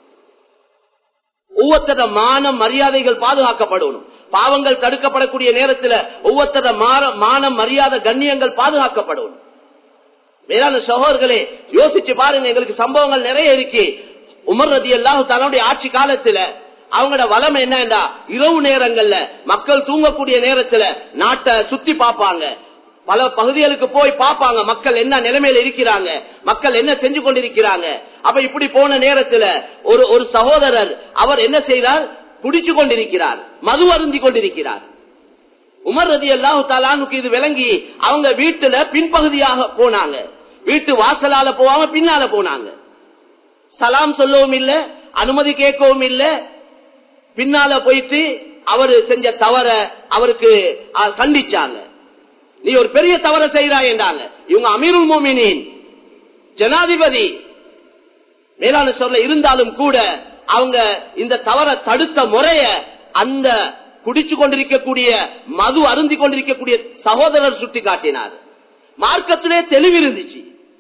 ஒவ்வொருத்தர மான மரியாதைகள் பாதுகாக்கப்படணும் பாவங்கள் தடுக்கப்படக்கூடிய நேரத்துல ஒவ்வொருத்தர மான- மான மரியாதை கண்ணியங்கள் பாதுகாக்கப்படணும் மேலான சகோதரர்களே யோசிச்சு பாருங்க எங்களுக்கு சம்பவங்கள் நிறைய இருக்கு உமர் ரதி அல்லாஹு தன்னுடைய ஆட்சி காலத்துல அவங்களோட வளம் என்னண்டா இரவு நேரங்கள்ல மக்கள் தூங்கக்கூடிய நேரத்துல நாட்டை சுத்தி பார்ப்பாங்க பல பகுதிகளுக்கு போய் பார்ப்பாங்க மக்கள் என்ன நிலைமையில இருக்கிறாங்க மக்கள் என்ன செஞ்சு கொண்டிருக்கிறாங்க அப்ப இப்படி போன நேரத்துல ஒரு ஒரு சகோதரர் அவர் என்ன செய்தார் குடிச்சு கொண்டிருக்கிறார் மது அருந்தி கொண்டிருக்கிறார் உமர் ரதி அல்லாஹு தாலானுக்கு இது விளங்கி அவங்க வீட்டுல பின்பகுதியாக போனாங்க வீட்டு வாசலால போவாங்க பின்னால போனாங்க சலாம் சொல்லவும் இல்ல அனுமதி கேட்கவும் இல்ல பின்னால போயிட்டு அவரு செஞ்ச தவற அவருக்கு அ, கண்டிச்சாங்க நீ ஒரு பெரிய தவற செய்யறாய் என்றாங்க இவங்க அமீருல் மோமினின் ஜனாதிபதி மேலான சொல்ல இருந்தாலும் கூட அவங்க இந்த தவற தடுத்த முறைய அந்த குடிச்சு கொண்டிருக்கக்கூடிய மது அருந்தி கொண்டிருக்கக்கூடிய சகோதரர் சுட்டி காட்டினார் மார்க்கத்திலே தெளிவு இருந்துச்சு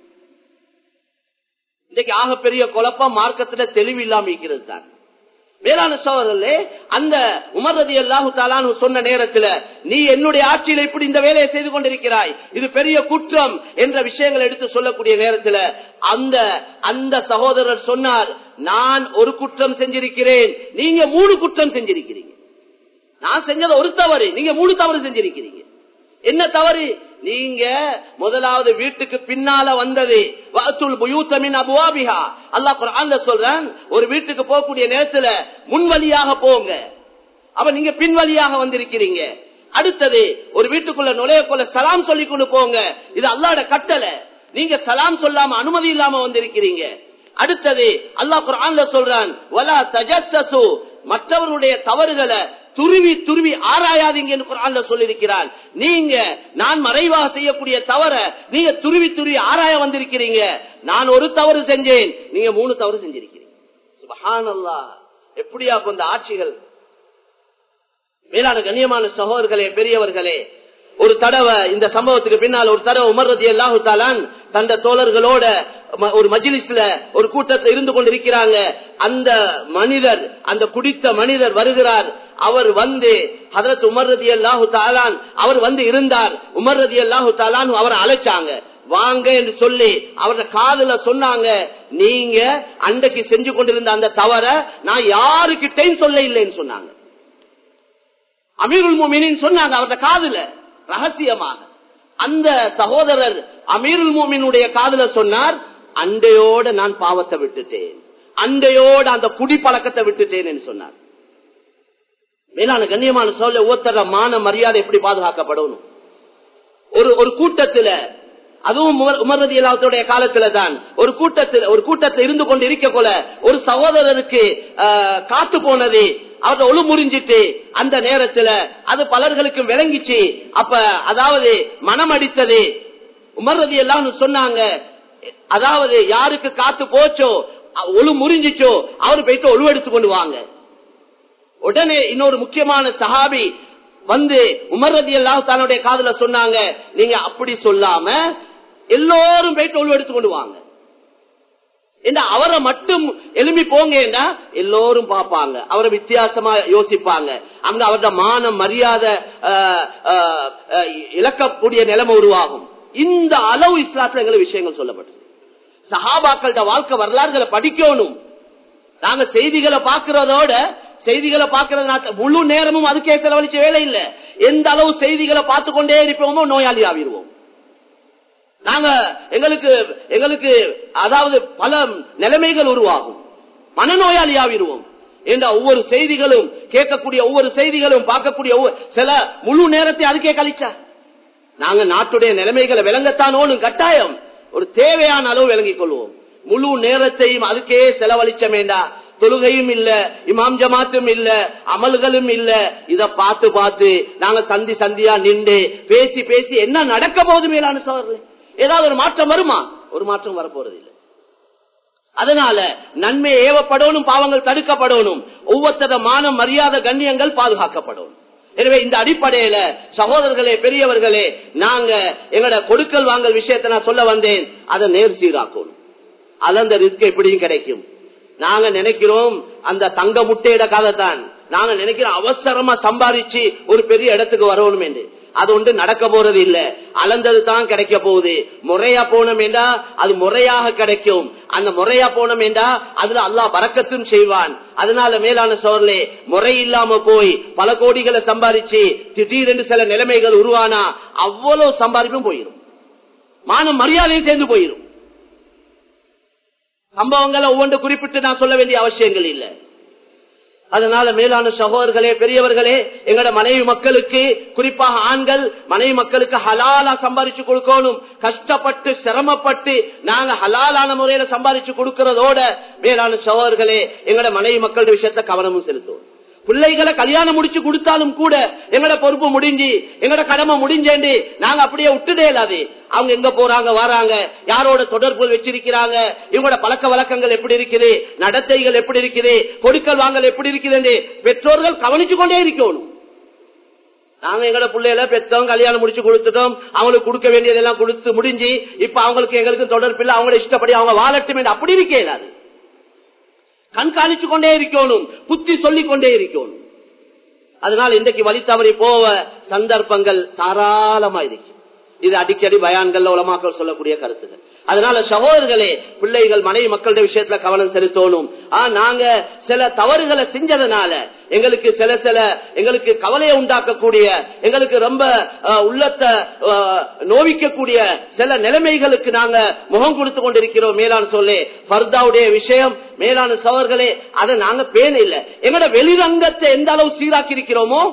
இன்னைக்கு ஆகப்பெரிய குழப்பம் மார்க்கத்துல தெளிவு இல்லாம இருக்கிறது தான் வேளாண் சோழர்களே அந்த உமர் ரதி அல்லாஹு தாலான்னு சொன்ன நேரத்துல நீ என்னுடைய ஆட்சியில இப்படி இந்த வேலையை செய்து கொண்டிருக்கிறாய் இது பெரிய குற்றம் என்ற விஷயங்களை எடுத்து சொல்லக்கூடிய நேரத்துல அந்த அந்த சகோதரர் சொன்னார் நான் ஒரு குற்றம் செஞ்சிருக்கிறேன் நீங்க மூணு குற்றம் செஞ்சிருக்கிறீங்க நான் செஞ்சது ஒரு தவறு நீங்க மூணு தவறு செஞ்சிருக்கிறீங்க என்ன தவறு நீங்க முதலாவது வீட்டுக்கு பின்னால வந்தது வஅத்துல் புயூத மின் அபுவாபிஹா அல்லாஹ் குர்ஆன்ல சொல்றான் ஒரு வீட்டுக்கு போகக்கூடிய நேரத்துல முன்வழியாக போங்க அப்ப நீங்க பின்வழியாக வந்திருக்கிறீங்க அடுத்தது ஒரு வீட்டுக்குள்ள நுழையக்குள்ள சலாம் சொல்லி கொண்டு போங்க இது அல்லாட கட்டளை நீங்க சலாம் சொல்லாம அனுமதி இல்லாம வந்திருக்கிறீங்க அடுத்தது அல்லாஹ் குர்ஆன்ல சொல்றான் வலா தஜஸ்ஸசு மற்றவருடைய தவறுகளை துருவி துருவி ஆராயாதீங்க என்று குர்ஆன்ல சொல்லியிருக்கிறான் நீங்க நான் மறைவாக செய்யக்கூடிய தவற நீங்க துருவி துருவி ஆராய வந்திருக்கிறீங்க நான் ஒரு தவறு செஞ்சேன் நீங்க மூணு தவறு செஞ்சிருக்கிறீங்க சுபஹானல்லாஹ் எப்படியா இந்த ஆட்சிகள் மேலான கண்ணியமான சகோதரர்களே பெரியவர்களே ஒரு தடவை இந்த சம்பவத்துக்கு பின்னால் ஒரு தடவை உமர்றது அல்லாஹு தாலான் தந்த தோழர்களோட ம- ஒரு மஜிலிஸ்ல ஒரு கூட்டத்தில் இருந்து கொண்டிருக்கிறாங்க அந்த மனிதர் அந்த குடித்த மனிதர் வருகிறார் அவர் வந்து ஹதரத் உமர்றது அல்லாஹு தாலான் அவர் வந்து இருந்தார் உமர்றது அல்லாஹு தாலான் அவரை அழைச்சாங்க வாங்க என்று சொல்லி அவரோட காதுல சொன்னாங்க நீங்க அன்றைக்கு செஞ்சு கொண்டிருந்த அந்த தவற நான் யாருக்கிட்டையும் சொல்ல இல்லைன்னு சொன்னாங்க அமீருல் மோமினின் சொன்னாங்க அவர்த காதுல ரகசியமாக அந்த சகோதரர் அமீருல் மோமினுடைய காதுல சொன்னார் அண்டையோட நான் பாவத்தை விட்டுட்டேன் அண்டையோட அந்த குடி பழக்கத்தை விட்டுட்டேன் என்று சொன்னார் மேலான கண்ணியமான சொல்ல ஒவ்வொருத்தர மான மரியாதை எப்படி பாதுகாக்கப்படணும் ஒரு ஒரு கூட்டத்துல அதுவும் உமர்- உமர்ரதி இல்லாத்துடைய காலத்துல தான் ஒரு கூட்டத்தில் ஒரு கூட்டத்தில் இருந்து கொண்டு இருக்க போல ஒரு சகோதரருக்கு ஆஹ், காத்து போனது அவரை ஒழு முறிஞ்சிட்டு அந்த நேரத்துல அது பலர்களுக்கு விளங்கிச்சு அப்ப அதாவது மனம் அடித்தது உமர்ரதி எல்லாம் சொன்னாங்க அதாவது யாருக்கு காத்து போச்சோ அ- ஒழு முறிஞ்சிச்சோ அவர் போயிட்டு ஒழுவெடுத்து கொண்டு வாங்க உடனே இன்னொரு முக்கியமான சஹாபி வந்து உமர்ரதி எல்லாம் தன்னுடைய காதுல சொன்னாங்க நீங்க அப்படி சொல்லாம எல்லோரும் போயிட்டு ஒழு எடுத்து கொண்டு வாங்க என்ன அவரை மட்டும் எழுப்பி போங்கன்னா எல்லோரும் பார்ப்பாங்க அவரை வித்தியாசமா யோசிப்பாங்க அங்க அவரோட மானம் மரியாதை ஆஹ், ஆஹ், ஆஹ், இழக்கக்கூடிய நிலைமை உருவாகும் இந்த அளவு இஸ்லாத்துல எங்களுக்கு விஷயங்கள் சொல்லப்பட்டது சஹாபாக்கள்ட வாழ்க்கை வரலாறுகளை படிக்கணும் நாங்க செய்திகளை பாக்குறதோட செய்திகளை பாக்குறது முழு நேரமும் அதுக்கே செலவழிச்ச வேலை இல்ல எந்த அளவு செய்திகளை பார்த்து கொண்டே இருப்போமோ நோயாளி ஆவிடுவோம் நாங்க எங்களுக்கு எங்களுக்கு அதாவது பல நிலைமைகள் உருவாகும் மனநோயாளி ஆவிடுவோம் என்ற ஒவ்வொரு செய்திகளும் கேட்கக்கூடிய ஒவ்வொரு செய்திகளும் பார்க்கக்கூடிய ஒவ்வொரு- சில முழு நேரத்தை அதுக்கே கழிச்சா நாங்க நாட்டுடைய நிலைமைகளை விளங்கத்தான் ஓணும் கட்டாயம் ஒரு தேவையான அளவு விளங்கிக் கொள்வோம் முழு நேரத்தையும் அதுக்கே செலவழிச்ச வேண்டாம் தொழுகையும் இல்ல இமாம் ஜமாத்தும் இல்ல அமல்களும் இல்ல இத பார்த்து பார்த்து நாங்க சந்தி சந்தியா நின்று பேசி பேசி என்ன நடக்க போகுது மேலான சோழர்களே ஏதாவது ஒரு மாற்றம் வருமா ஒரு மாற்றம் வரப்போறது இல்லை அதனால நன்மை ஏவப்படணும் பாவங்கள் தடுக்கப்படணும் ஒவ்வொருத்தர மானம் மரியாதை கண்ணியங்கள் பாதுகாக்கப்படணும் எனவே இந்த அடிப்படையில சகோதரர்களே பெரியவர்களே நாங்க எங்கட கொடுக்கல் வாங்கல் விஷயத்தை நான் சொல்ல வந்தேன் அதை நேர் சீராக்கணும் அது அந்த ரிஸ்க் எப்படியும் கிடைக்கும் நாங்க நினைக்கிறோம் அந்த தங்க முட்டையிட கதை தான் நாங்க நினைக்கிறோம் அவசரமா சம்பாதிச்சு ஒரு பெரிய இடத்துக்கு வரணும் என்று அது ஒன்று நடக்க போறது இல்ல அளந்தது தான் கிடைக்க போகுது முறையா போனோம் என்றா அது முறையாக கிடைக்கும் அந்த முறையா போனோம் என்றா அதுல அல்லாஹ் பறக்கத்தும் செய்வான் அதனால மேலான சோர்லே முறை இல்லாம போய் பல கோடிகளை சம்பாதிச்சு திடீரென்று சில நிலைமைகள் உருவானா அவ்வளவு சம்பாதிப்பும் போயிடும் மானம் மரியாதையும் சேர்ந்து போயிடும் சம்பவங்களை ஒவ்வொன்று குறிப்பிட்டு நான் சொல்ல வேண்டிய அவசியங்கள் இல்லை அதனால மேலான சகோதரர்களே பெரியவர்களே எங்கட மனைவி மக்களுக்கு குறிப்பாக ஆண்கள் மனைவி மக்களுக்கு ஹலாலா சம்பாதிச்சு கொடுக்கணும் கஷ்டப்பட்டு சிரமப்பட்டு நாங்க ஹலாலான முறையில சம்பாதிச்சு கொடுக்கறதோட மேலான சகோதரர்களே எங்கட மனைவி மக்களுடைய விஷயத்த கவனமும் செலுத்துவோம் பிள்ளைகளை கல்யாணம் முடிச்சு கொடுத்தாலும் கூட எங்கட பொறுப்பு முடிஞ்சு எங்கட கடமை முடிஞ்சேண்டு நாங்க அப்படியே விட்டுடே இல்லாது அவங்க எங்க போறாங்க வராங்க யாரோட தொடர்பு வச்சிருக்கிறாங்க இவங்களோட பழக்க வழக்கங்கள் எப்படி இருக்குது நடத்தைகள் எப்படி இருக்குது கொடுக்கல் வாங்கல் எப்படி இருக்குது பெற்றோர்கள் கவனிச்சு கொண்டே இருக்கணும் நாங்க எங்கட பிள்ளைகளை பெற்றோம் கல்யாணம் முடிச்சு கொடுத்துட்டோம் அவங்களுக்கு கொடுக்க வேண்டியதெல்லாம் கொடுத்து முடிஞ்சு இப்ப அவங்களுக்கு எங்களுக்கு தொடர்பு இல்லை அவங்கள இஷ்டப்படி அவங்க வாழட்டும் என்று அப்படி இருக்கே இல்லாது கண்காணிச்சு கொண்டே இருக்கணும் புத்தி சொல்லிக் கொண்டே இருக்கணும் அதனால் இன்றைக்கு வழி தவறி போவ சந்தர்ப்பங்கள் தாராளமா இருக்கு இது அடிக்கடி பயான்கள் உலமாக்கள் சொல்லக்கூடிய கருத்துகள் அதனால சகோதரர்களே பிள்ளைகள் மனைவி மக்களுடைய விஷயத்துல கவனம் செலுத்தணும் ஆ நாங்க சில தவறுகளை செஞ்சதுனால எங்களுக்கு சில சில எங்களுக்கு கவலையை உண்டாக்கக்கூடிய எங்களுக்கு ரொம்ப அஹ், உள்ளத்தை அஹ், நோவிக்கக்கூடிய சில நிலைமைகளுக்கு நாங்க முகம் கொடுத்து கொண்டிருக்கிறோம் மேலான சொல்லே ஃபர்தாவுடைய விஷயம் மேலான சவர்களே அதை நாங்க பேண இல்லை எங்களோட வெளிரங்கத்தை எந்த அளவு சீராக்கி இருக்கிறோமோ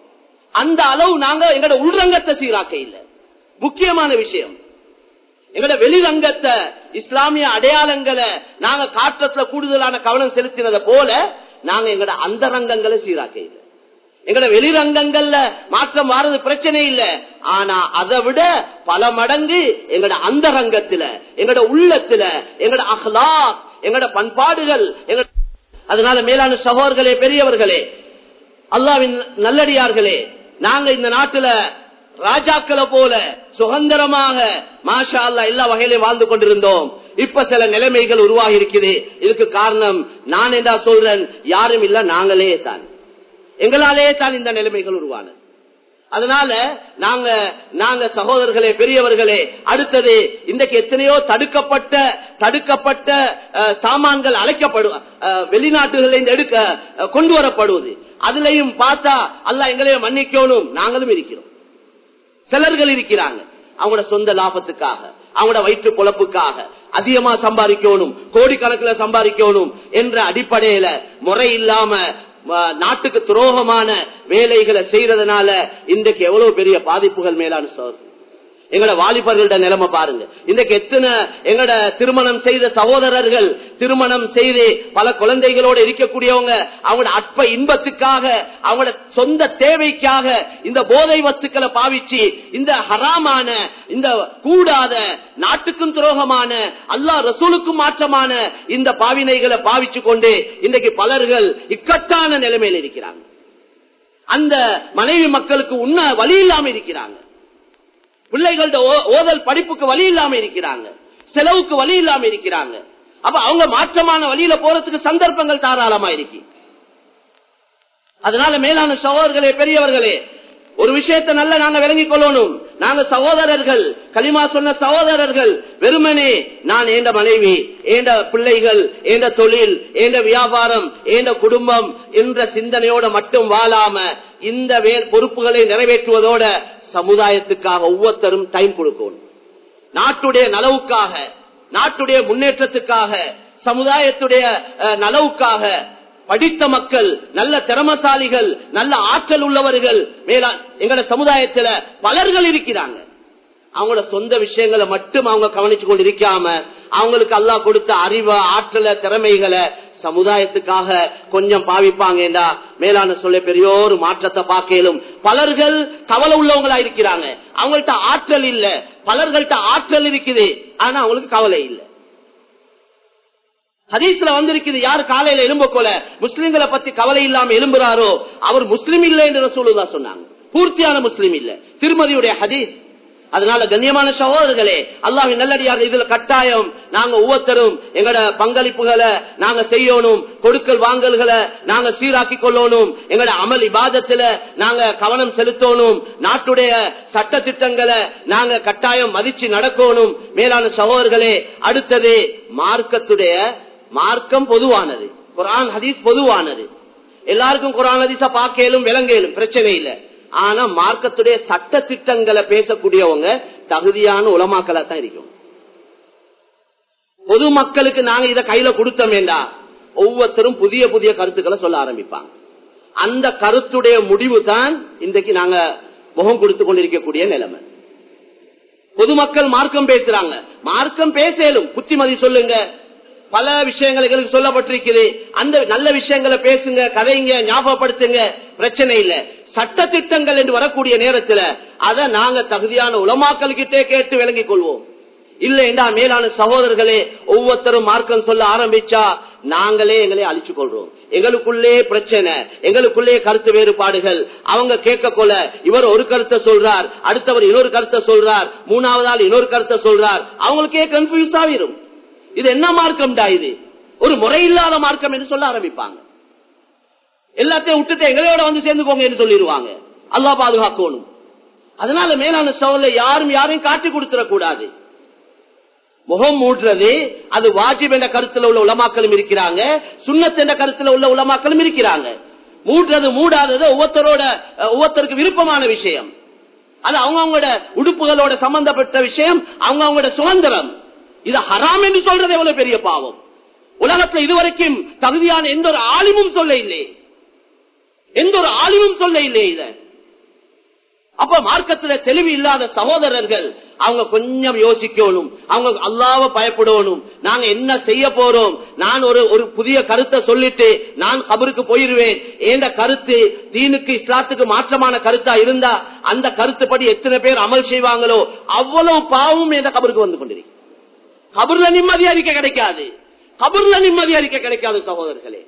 அந்த அளவு நாங்க எங்களோட உள்ரங்கத்தை சீராக்க இல்லை முக்கியமான விஷயம் எங்களோட வெளிரங்கத்தை இஸ்லாமிய அடையாளங்களை நாங்க காற்றத்துல கூடுதலான கவனம் செலுத்தினதை போல நாங்க எங்களோட அந்த ரங்கங்களை சீராக்க இல்லை எங்களோட வெளிரங்கங்கள்ல மாற்றம் வாரது பிரச்சனை இல்ல ஆனா அதை விட பல மடங்கு எங்களோட அந்த ரங்கத்துல எங்களோட உள்ளத்துல எங்களோட அஹ்லா எங்களோட பண்பாடுகள் எங்களோட அதனால மேலான சகோதர்களே பெரியவர்களே அல்லாவின் நல்லடியார்களே நாங்க இந்த நாட்டுல ராஜாக்களை போல சுதந்திரமாக மாஷா அல்லா எல்லா வகையிலும் வாழ்ந்து கொண்டிருந்தோம் இப்ப சில நிலைமைகள் உருவாகி இருக்குது இதுக்கு காரணம் நான் என்ன சொல்றேன் யாரும் இல்ல நாங்களே தான் எங்களாலே தான் இந்த நிலைமைகள் உருவானது அதனால நாங்க நாங்க சகோதரர்களே பெரியவர்களே அடுத்தது இன்றைக்கு எத்தனையோ தடுக்கப்பட்ட தடுக்கப்பட்ட அஹ், சாமான்கள் அழைக்கப்படு அஹ், வெளிநாட்டுகளில் எடுக்க அஹ், கொண்டு வரப்படுவது அதுலயும் பார்த்தா அல்ல எங்களையும் மன்னிக்கணும் நாங்களும் இருக்கிறோம் சிலர்கள் இருக்கிறாங்க அவங்களோட சொந்த லாபத்துக்காக அவங்களோட வயிற்று பொழப்புக்காக அதிகமா சம்பாதிக்கணும் கோடிக்கணக்கில் சம்பாதிக்கணும் என்ற அடிப்படையில முறை இல்லாம அஹ், நாட்டுக்கு துரோகமான வேலைகளை செய்யறதுனால இன்றைக்கு எவ்வளவு பெரிய பாதிப்புகள் மேலான சோர் எங்கட வாலிபர்களோட நிலைமை பாருங்க இன்றைக்கு எத்தனை எங்கட திருமணம் செய்த சகோதரர்கள் திருமணம் செய்து பல குழந்தைகளோட இருக்கக்கூடியவங்க அவங்களோட அற்ப இன்பத்துக்காக அவங்களோட சொந்த தேவைக்காக இந்த போதை வஸ்துக்களை பாவிச்சு இந்த ஹராமான இந்த கூடாத நாட்டுக்கும் துரோகமான அல்லாஹ் ரசூலுக்கும் மாற்றமான இந்த பாவினைகளை பாவிச்சு கொண்டு இன்றைக்கு பலர்கள் இக்கட்டான நிலைமையில் இருக்கிறாங்க அந்த மனைவி மக்களுக்கு உண்ண வழி இல்லாம இருக்கிறாங்க பிள்ளைகளோட ஓ- ஓதல் படிப்புக்கு வழி இல்லாம இருக்கிறாங்க செலவுக்கு வழி இல்லாம இருக்கிறாங்க அப்ப அவங்க மாற்றமான வழியில போறதுக்கு சந்தர்ப்பங்கள் தாராளமா இருக்கு அதனால மேலான சகோதரர்களே பெரியவர்களே ஒரு விஷயத்தை நல்ல நாங்க விளங்கிக் கொள்ளணும் நாங்க சகோதரர்கள் களிமா சொன்ன சகோதரர்கள் வெறுமனே நான் ஏண்ட மனைவி ஏண்ட பிள்ளைகள் ஏண்ட தொழில் ஏண்ட வியாபாரம் ஏண்ட குடும்பம் என்ற சிந்தனையோட மட்டும் வாழாம இந்த வே பொறுப்புகளை நிறைவேற்றுவதோட சமுதாயத்துக்காக ஒவ்வொருத்தரும் டைம் கொடுக்கணும் நாட்டுடைய நலவுக்காக நாட்டுடைய முன்னேற்றத்துக்காக சமுதாயத்துடைய அஹ், நலவுக்காக படித்த மக்கள் நல்ல திறமசாலிகள் நல்ல ஆற்றல் உள்ளவர்கள் மேலா எங்கட சமுதாயத்துல பலர்கள் இருக்கிறாங்க அவங்களோட சொந்த விஷயங்களை மட்டும் அவங்க கவனிச்சு கொண்டு இருக்காம அவங்களுக்கு அல்லாஹ் கொடுத்த அறிவை ஆற்றல திறமைகளை சமுதாயத்துக்காக கொஞ்சம் பாவிப்பாங்கடா மேலான சொல்ல பெரிய ஒரு மாற்றத்தை பார்க்கலும் பலர்கள் கவலை உள்ளவங்களா இருக்கிறாங்க அவங்கள்ட்ட ஆற்றல் இல்ல பலர்கள்ட்ட ஆற்றல் இருக்குது ஆனா அவங்களுக்கு கவலை இல்லை ஹதீஸ்ல வந்திருக்குது யார் காலையில எலும்ப போல முஸ்லிம்களை பத்தி கவலை இல்லாம எலும்புறாரோ அவர் முஸ்லிம் இல்லை என்று ரசூலுல்லா சொன்னாங்க பூர்த்தியான முஸ்லிம் இல்ல திருமதியுடைய ஹதீஸ் அதனால கண்ணியமான சகோதரர்களே அல்லாஹின் நல்லடியார் இதுல கட்டாயம் நாங்க ஒவ்வொருத்தரும் எங்கட பங்களிப்புகளை நாங்க செய்யணும் கொடுக்கல் வாங்கல்களை நாங்க சீராக்கி கொள்ளணும் எங்கட அமல் இபாதத்துல நாங்க கவனம் செலுத்தணும் நாட்டுடைய சட்ட திட்டங்களை நாங்க கட்டாயம் மதிச்சு நடக்கணும் மேலான சகோதரர்களே அடுத்தது மார்க்கத்துடைய மார்க்கம் பொதுவானது குரான் ஹதீஸ் பொதுவானது எல்லாருக்கும் குரான் ஹதீஸ பார்க்கலும் விளங்கலும் பிரச்சனை இல்லை ஆனா மார்க்கத்துடைய சட்ட திட்டங்களை பேசக்கூடியவங்க தகுதியான உலமாக்களா தான் இருக்கும் பொது மக்களுக்கு நாங்க இதை கையில கொடுத்தோம் வேண்டா ஒவ்வொருத்தரும் புதிய புதிய கருத்துக்களை சொல்ல ஆரம்பிப்பாங்க அந்த கருத்துடைய முடிவு தான் இன்றைக்கு நாங்க முகம் கொடுத்து கொண்டிருக்கக்கூடிய நிலைமை பொதுமக்கள் மார்க்கம் பேசுறாங்க மார்க்கம் பேசலும் புத்திமதி சொல்லுங்க பல விஷயங்கள் எங்களுக்கு சொல்லப்பட்டிருக்குது அந்த நல்ல விஷயங்களை பேசுங்க கதைங்க ஞாபகப்படுத்துங்க பிரச்சனை இல்ல சட்ட திட்டங்கள் என்று வரக்கூடிய நேரத்துல அதை நாங்க தகுதியான உலமாக்கல் கிட்டே கேட்டு விளங்கிக் கொள்வோம் இல்ல என்றா மேலான சகோதரர்களே ஒவ்வொருத்தரும் மார்க்கம் சொல்ல ஆரம்பிச்சா நாங்களே எங்களை அழிச்சு கொள்றோம் எங்களுக்குள்ளே பிரச்சனை எங்களுக்குள்ளே கருத்து வேறுபாடுகள் அவங்க கேட்க கொள்ள இவர் ஒரு கருத்தை சொல்றார் அடுத்தவர் இன்னொரு கருத்தை சொல்றார் மூணாவது ஆள் இன்னொரு கருத்தை சொல்றார் அவங்களுக்கே கன்ஃபியூஸ் ஆகிரும் இது என்ன மார்க்கம்டா இது ஒரு முறையில்லாத மார்க்கம் என்று சொல்ல ஆரம்பிப்பாங்க எல்லாத்தையும் விட்டுட்டு எங்களோட வந்து சேர்ந்துக்கோங்க என்று சொல்லிடுவாங்க அல்லா பாதுகாக்கணும் அதனால மேலான சோழல யாரும் யாரையும் காட்டி கொடுத்துட கூடாது முகம் மூடுறது அது வாஜிப் என்ற கருத்துல உள்ள உலமாக்களும் இருக்கிறாங்க சுண்ணத் என்ற கருத்துல உள்ள உலமாக்களும் இருக்கிறாங்க மூடுறது மூடாதது ஒவ்வொருத்தரோட அஹ், ஒவ்வொருத்தருக்கு விருப்பமான விஷயம் அது அவங்க அவங்களோட உடுப்புகளோட சம்பந்தப்பட்ட விஷயம் அவங்க அவங்களோட சுதந்திரம் இது ஹராம் என்று சொல்றது எவ்வளவு பெரிய பாவம் உலகத்துல இதுவரைக்கும் தகுதியான எந்த ஒரு ஆலிமும் சொல்ல இல்லை எந்த ஒரு ஆலிமும் சொல்ல இல்லை இத அப்ப மார்க்கத்துல தெளிவு இல்லாத சகோதரர்கள் அவங்க கொஞ்சம் யோசிக்கணும் அவங்க அல்லாவ பயப்படணும் நாங்க என்ன செய்ய போறோம் நான் ஒரு ஒரு புதிய கருத்தை சொல்லிட்டு நான் கபருக்கு போயிருவேன் ஏந்த கருத்து தீனுக்கு இஸ்லாத்துக்கு மாற்றமான கருத்தா இருந்தா அந்த கருத்துப்படி எத்தனை பேர் அமல் செய்வாங்களோ அவ்வளவு பாவமும் எந்த கபருக்கு வந்து கொண்டிருக்கு கபர்ல நிம்மதி அறிக்கை கிடைக்காது கபர்ல நிம்மதி அறிக்கை கிடைக்காது சகோதரர்களே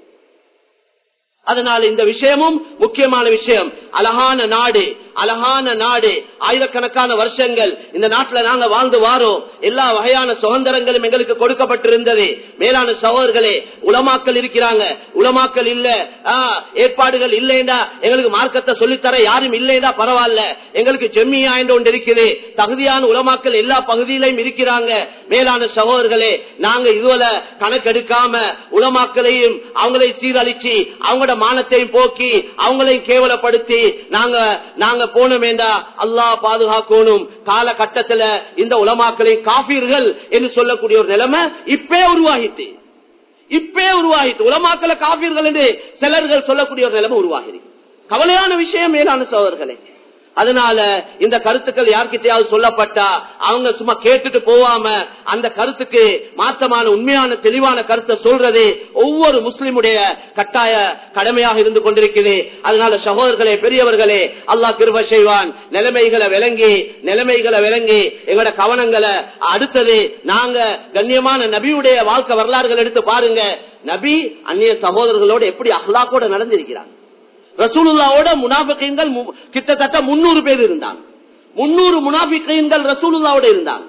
அதனால இந்த விஷயமும் முக்கியமான விஷயம் அழகான நாடு அழகான நாடு ஆயிரக்கணக்கான வருஷங்கள் இந்த நாட்டுல நாங்க வாழ்ந்து வாரோம் எல்லா வகையான சுதந்திரங்களும் எங்களுக்கு கொடுக்கப்பட்டிருந்தது மேலான சகோதரர்களே உலமாக்கல் இருக்கிறாங்க உலமாக்கல் இல்ல ஆ, ஏற்பாடுகள் இல்லைண்டா எங்களுக்கு மார்க்கத்தை சொல்லித்தர யாரும் இல்லைண்டா பரவாயில்ல எங்களுக்கு ஜெம்மியா என்று ஒன்று இருக்குது தகுதியான உலமாக்கல் எல்லா பகுதியிலையும் இருக்கிறாங்க மேலான சகோதரர்களே நாங்க இதுவல கணக்கெடுக்காம உலமாக்களையும் அவங்களை சீரழிச்சு அவங்களோட மானத்தையும் போக்கி அவங்களையும் கேவலப்படுத்தி நாங்க நாங்க போனோமேண்டா அல்லாஹ் பாதுகாக்கணும் காலகட்டத்துல இந்த உலமாக்களை காபீர்கள் என்று சொல்லக்கூடிய ஒரு நிலைமை இப்பே உருவாகிட்டு இப்பே உருவாகிட்டு உலமாக்களை காபீர்கள் என்று சிலர்கள் சொல்லக்கூடிய ஒரு நிலைமை உருவாகி கவலையான விஷயம் மேலான சோதர்களே அதனால இந்த கருத்துக்கள் யார்கிட்டயாவது சொல்லப்பட்டா அவங்க சும்மா கேட்டுட்டு போவாம அந்த கருத்துக்கு மாற்றமான உண்மையான தெளிவான கருத்தை சொல்றது ஒவ்வொரு முஸ்லிமுடைய கட்டாய கடமையாக இருந்து கொண்டிருக்கிறது அதனால சகோதரர்களே பெரியவர்களே அல்லாஹ் கிருப செய்வான் நிலைமைகளை விளங்கி நிலைமைகளை விளங்கி எங்களோட கவனங்களை அடுத்தது நாங்க கண்ணியமான நபியுடைய வாழ்க்கை வரலாறுகள் எடுத்து பாருங்க நபி அந்நிய சகோதரர்களோடு எப்படி அஹ்லாக்கோட நடந்திருக்கிறாங்க ரசூலுல்லாவோட முனாபிக்கீன்கள் மு- கிட்டத்தட்ட முன்னூறு பேர் இருந்தாங்க முன்னூறு முனாபிக்கீன்கள் ரசூலுல்லாவோட இருந்தாங்க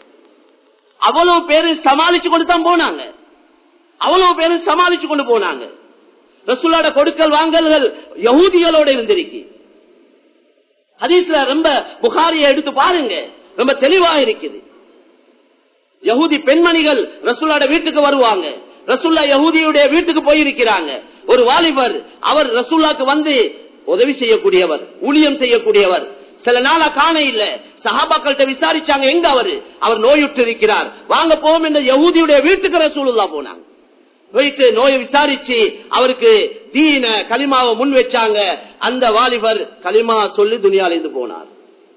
அவ்வளவு பேரு சமாளிச்சு கொண்டு தான் போனாங்க அவ்வளவு பேரு சமாளிச்சு கொண்டு போனாங்க ரசூலோட கொடுக்கல் வாங்கல்கள் யகூதிகளோட இருந்திருக்கு ஹதீஸ்ல ரொம்ப புகாரியை எடுத்து பாருங்க ரொம்ப தெளிவா இருக்குது யகூதி பெண்மணிகள் ரசூல்லாட வீட்டுக்கு வருவாங்க ரசூல்லா யகூதியுடைய வீட்டுக்கு போயிருக்கிறாங்க ஒரு வாலிபர் அவர் ரசூல்லாக்கு வந்து உதவி செய்யக்கூடியவர் ஊழியம் செய்யக்கூடியவர் சில நாளா காண இல்ல சஹாபாக்கள்கிட்ட விசாரிச்சாங்க எங்க அவரு அவர் நோயுற்று இருக்கிறார் வாங்க போவோம் என்ற யகூதியுடைய வீட்டுக்கு ரசூலுல்லா போனாங்க போயிட்டு நோயை விசாரிச்சு அவருக்கு தீன களிமாவை முன் வச்சாங்க அந்த வாலிபர் களிமா சொல்லி துணியால இருந்து போனார்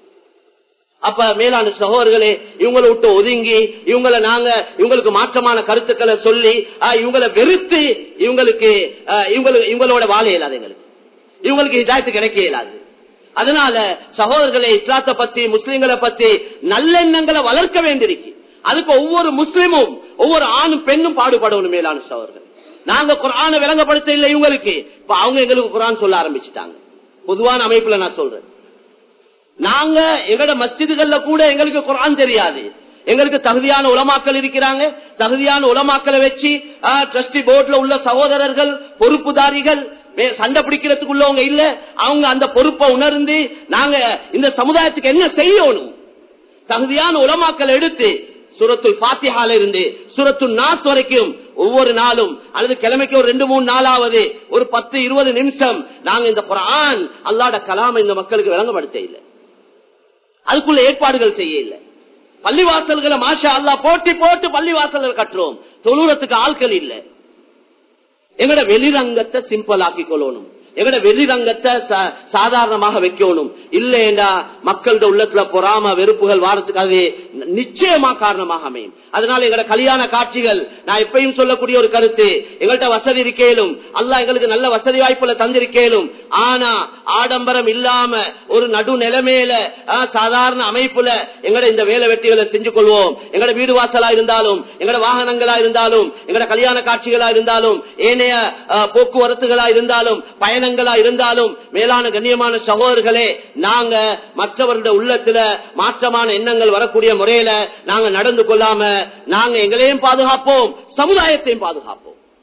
அப்ப மேலான சகோதரர்களே இவங்களை விட்டு ஒதுங்கி இவங்களை நாங்க இவங்களுக்கு மாற்றமான கருத்துக்களை சொல்லி ஆஹ், இவங்களை வெறுத்து இவங்களுக்கு ஆஹ், இவங்களுக்கு இவங்களோட வாழ இயலாது எங்களுக்கு இவங்களுக்கு இதாயத்து கிடைக்க இயலாது அதனால சகோதரர்களை இஸ்லாத்தை பத்தி முஸ்லிம்களை பத்தி நல்லெண்ணங்களை வளர்க்க வேண்டியிருக்கு அதுக்கு ஒவ்வொரு முஸ்லிமும் ஒவ்வொரு ஆணும் பெண்ணும் பாடுபடணும் மேலான சகோதரர்கள் நாங்க குரான விளங்கப்படுத்த இல்லை இவங்களுக்கு இப்ப அவங்க எங்களுக்கு குரான் சொல்ல ஆரம்பிச்சுட்டாங்க பொதுவான அமைப்புல நான் சொல்றேன் நாங்க எங்கட மஸ்ஜிதுகள்ல கூட எங்களுக்கு குரான் தெரியாது எங்களுக்கு தகுதியான உலமாக்கள் இருக்கிறாங்க தகுதியான உலமாக்களை வச்சு ட்ரஸ்டி போர்ட்ல உள்ள சகோதரர்கள் பொறுப்புதாரிகள் வே- சண்டை பிடிக்கிறதுக்கு உள்ளவங்க இல்ல அவங்க அந்த பொறுப்பை உணர்ந்து நாங்க இந்த சமுதாயத்துக்கு என்ன செய்யணும் தகுதியான உலமாக்கள் எடுத்து சுரத்துல் பாத்தியால இருந்து சுரத்துல் நாஸ் வரைக்கும் ஒவ்வொரு நாளும் அல்லது கிழமைக்கு ஒரு ரெண்டு மூணு நாளாவது ஒரு பத்து இருபது நிமிஷம் நாங்க இந்த குரான் அல்லாட கலாம இந்த மக்களுக்கு விளங்கப்படுத்த இல்லை அதுக்குள்ள ஏற்பாடுகள் செய்ய இல்லை பள்ளிவாசல்களை மாஷா அல்லா போட்டி போட்டு பள்ளிவாசல்கள் கட்டுறோம் தொழுறத்துக்கு ஆட்கள் இல்லை எங்கட வெளிரங்கத்தை சிம்பிள் ஆக்கி கொள்ளணும் எங்கட வெளிரங்கத்தை சா- சாதாரணமாக வைக்கணும் இல்லைண்டா மக்களோட உள்ளத்துல பொறாம வெறுப்புகள் வாரத்துக்காக நிச்சயமா காரணமாக அமையும் அதனால எங்கட கல்யாண காட்சிகள் நான் எப்பயும் சொல்லக்கூடிய ஒரு கருத்து எங்கள்கிட்ட வசதி இருக்கேலும் அல்லாஹ் எங்களுக்கு நல்ல வசதி வாய்ப்புல தந்திருக்கேலும் ஆனா ஆடம்பரம் இல்லாம ஒரு நடு நிலைமையில ஆ, சாதாரண அமைப்புல எங்கட இந்த வேலை வெட்டிகளை செஞ்சு கொள்வோம் எங்கட வீடு வாசலா இருந்தாலும் எங்கட வாகனங்களா இருந்தாலும் எங்கட கல்யாண காட்சிகளா இருந்தாலும் ஏனைய ஆ, போக்குவரத்துகளா இருந்தாலும் பயணங்களா இருந்தாலும் மேலான கண்ணியமான சகோதரர்களே நாங்க மற்றவர்களுடைய உள்ளத்துல மாற்றமான எண்ணங்கள் வரக்கூடிய முறையில நாங்க நடந்து கொள்ளாம நாங்க எங்களையும் பாதுகாப்போம் சமுதாயத்தையும் பாதுகாப்போம்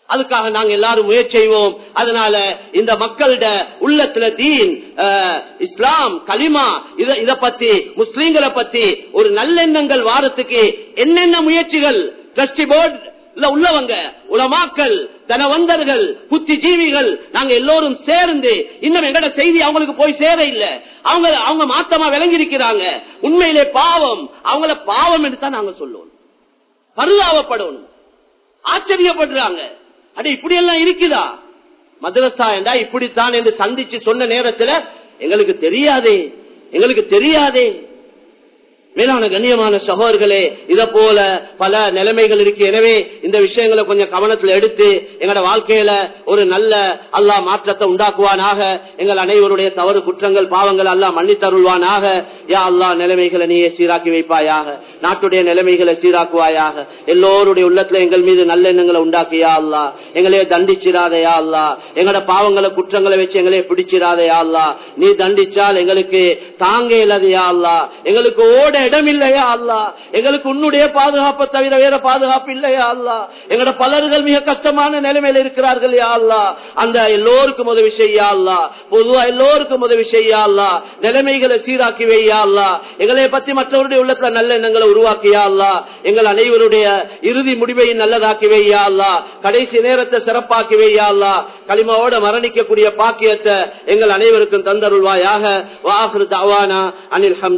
அதுக்காக நாங்க எல்லாரும் முயற்சி செய்வோம் அதனால இந்த மக்களிட உள்ளத்துல தீன் அஹ், இஸ்லாம் கலிமா இத இத பத்தி முஸ்லீம்களை பத்தி ஒரு நல்லெண்ணங்கள் வாரத்துக்கு என்னென்ன முயற்சிகள் டிரஸ்டி போர்டு இல்ல உள்ளவங்க உலமாக்கள் தனவந்தர்கள் புத்திஜீவிகள் நாங்க எல்லோரும் சேர்ந்து இன்னும் எங்கட செய்தி அவங்களுக்கு போய் சேர இல்ல அவங்க அவங்க மாத்தமா விளங்கி இருக்கிறாங்க உண்மையிலே பாவம் அவங்கள பாவம் என்று தான் நாங்க சொல்லுவோம் பருதாவப்படணும் ஆச்சரியப்படுறாங்க அட இப்படி எல்லாம் இருக்குதா மதரசா என்றா இப்படித்தான் என்று சந்திச்சு சொன்ன நேரத்துல எங்களுக்கு தெரியாதே எங்களுக்கு தெரியாதே மேலான கண்ணியமான சகோதரர்களே இத போல பல நிலைமைகள் இருக்கு எனவே இந்த விஷயங்களை கொஞ்சம் கவனத்தில் எடுத்து எங்களோட வாழ்க்கையில ஒரு நல்ல அல்லாஹ் மாற்றத்தை உண்டாக்குவானாக எங்கள் அனைவருடைய தவறு குற்றங்கள் பாவங்கள் அல்லாஹ் மன்னித்தருள்வானாக யா அல்லாஹ் நிலைமைகளை நீயே சீராக்கி வைப்பாயாக நாட்டுடைய நிலைமைகளை சீராக்குவாயாக எல்லோருடைய உள்ளத்துல எங்கள் மீது நல்ல எண்ணங்களை உண்டாக்கியா அல்லா எங்களையே தண்டிச்சிடாதயா அல்லா எங்களோட பாவங்களை குற்றங்களை வச்சு எங்களே பிடிச்சிடாதயா அல்லா நீ தண்டிச்சால் எங்களுக்கு தாங்க இல்லாதயா அல்லா எங்களுக்கு ஓட இடம் இல்லையா அல்லா எங்களுக்கு உன்னுடைய பாதுகாப்பை தவிர வேற பாதுகாப்பு இல்லையா அல்லா எங்களோட பலர்கள் மிக கஷ்டமான நிலைமையில இருக்கிறார்கள் யா அல்லா அந்த எல்லோருக்கும் உதவி செய்யா அல்லா பொதுவா எல்லோருக்கும் உதவி செய்யா அல்லா நிலைமைகளை சீராக்கி வையா அல்லா எங்களை பத்தி மற்றவருடைய உள்ளத்துல நல்ல எண்ணங்களை உருவாக்கியா அல்லா எங்கள் அனைவருடைய இறுதி முடிவை நல்லதாக்கி வையா அல்லா கடைசி நேரத்தை சிறப்பாக்கி வையா அல்லா களிமாவோட மரணிக்கக்கூடிய பாக்கியத்தை எங்கள் அனைவருக்கும் தந்தருள்வாயாக வாஹரு தவானா அனில் ஹம்